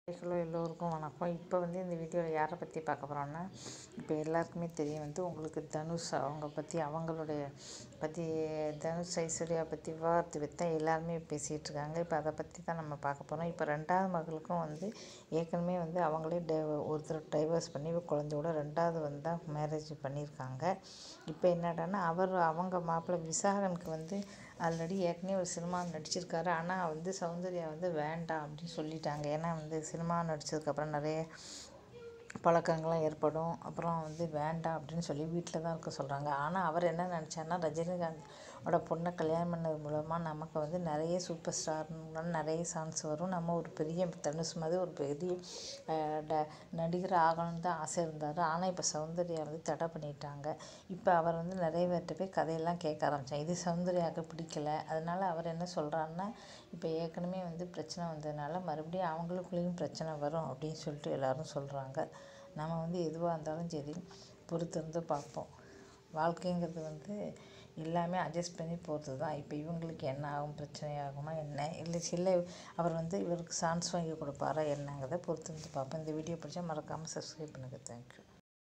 hello எல்லோருக்கும் வணக்கம் இப்போ வந்து இந்த வீடியோவில் யாரை பற்றி பார்க்க போகிறோன்னா இப்போ எல்லாருக்குமே தெரியும் வந்து உங்களுக்கு தனுஷ் அவங்க பற்றி அவங்களுடைய பற்றி தனுஷ் ஐஸ்வர்யா பற்றி விவாகரத்து வித்தா எல்லாருமே பேசிகிட்டு இருக்காங்க இப்போ அதை பற்றி தான் நம்ம பார்க்க போகிறோம் இப்போ ரெண்டாவது மகளுக்கும் வந்து ஏற்கனவே வந்து அவங்களே டை ஒருத்தர் டைவர்ஸ் பண்ணி குழந்தையோட ரெண்டாவது வந்து தான் மேரேஜ் பண்ணியிருக்காங்க இப்போ என்னடான்னா அவர் அவங்க மாப்பிள்ளை விசாகனுக்கு வந்து ஆல்ரெடி ஏற்கனவே ஒரு சினிமா நடிச்சிருக்காரு ஆனால் வந்து சௌந்தர்யா வந்து வேண்டாம் அப்படின்னு சொல்லிட்டாங்க ஏன்னா வந்து சினிமா நடித்ததுக்கப்புறம் நிறைய பழக்கங்கள்லாம் ஏற்படும் அப்புறம் வந்து வேண்டாம் அப்படின்னு சொல்லி வீட்டில் தான் இருக்க சொல்கிறாங்க ஆனால் அவர் என்ன நினச்சாருன்னா ரஜினிகாந்தோட பொண்ணை கல்யாணம் பண்ணது மூலமாக நமக்கு வந்து நிறைய சூப்பர் ஸ்டார் நிறைய சான்ஸ் வரும் நம்ம ஒரு பெரிய தனுஷ் மாதிரி ஒரு பெரிய ட நடிகர் ஆகணும்னு தான் ஆசை இருந்தார் ஆனால் இப்போ சௌந்தர்யா வந்து தடை பண்ணிட்டாங்க இப்போ அவர் வந்து நிறைய பேர்கிட்ட போய் கதையெல்லாம் கேட்க ஆரம்பித்தார் இது சௌந்தர்யாவுக்கு பிடிக்கல அதனால அவர் என்ன சொல்கிறாருன்னா இப்போ ஏற்கனவே வந்து பிரச்சனை வந்ததுனால மறுபடியும் அவங்களுக்குள்ளேயும் பிரச்சனை வரும் அப்படின்னு சொல்லிட்டு எல்லோரும் சொல்கிறாங்க நம்ம வந்து எதுவாக இருந்தாலும் சரி பொறுத்திருந்து பார்ப்போம் வாழ்க்கைங்கிறது வந்து எல்லாமே அட்ஜஸ்ட் பண்ணி போகிறது தான் இப்போ இவங்களுக்கு என்ன ஆகும் பிரச்சனை ஆகுமா என்ன இல்லை சில அவர் வந்து இவருக்கு சான்ஸ் வாங்கி கொடுப்பாரா என்னங்கிறத பொறுத்திருந்து பார்ப்போம் இந்த வீடியோ பிடிச்சா மறக்காமல் சப்ஸ்கிரைப் பண்ணுங்கள் தேங்க்யூ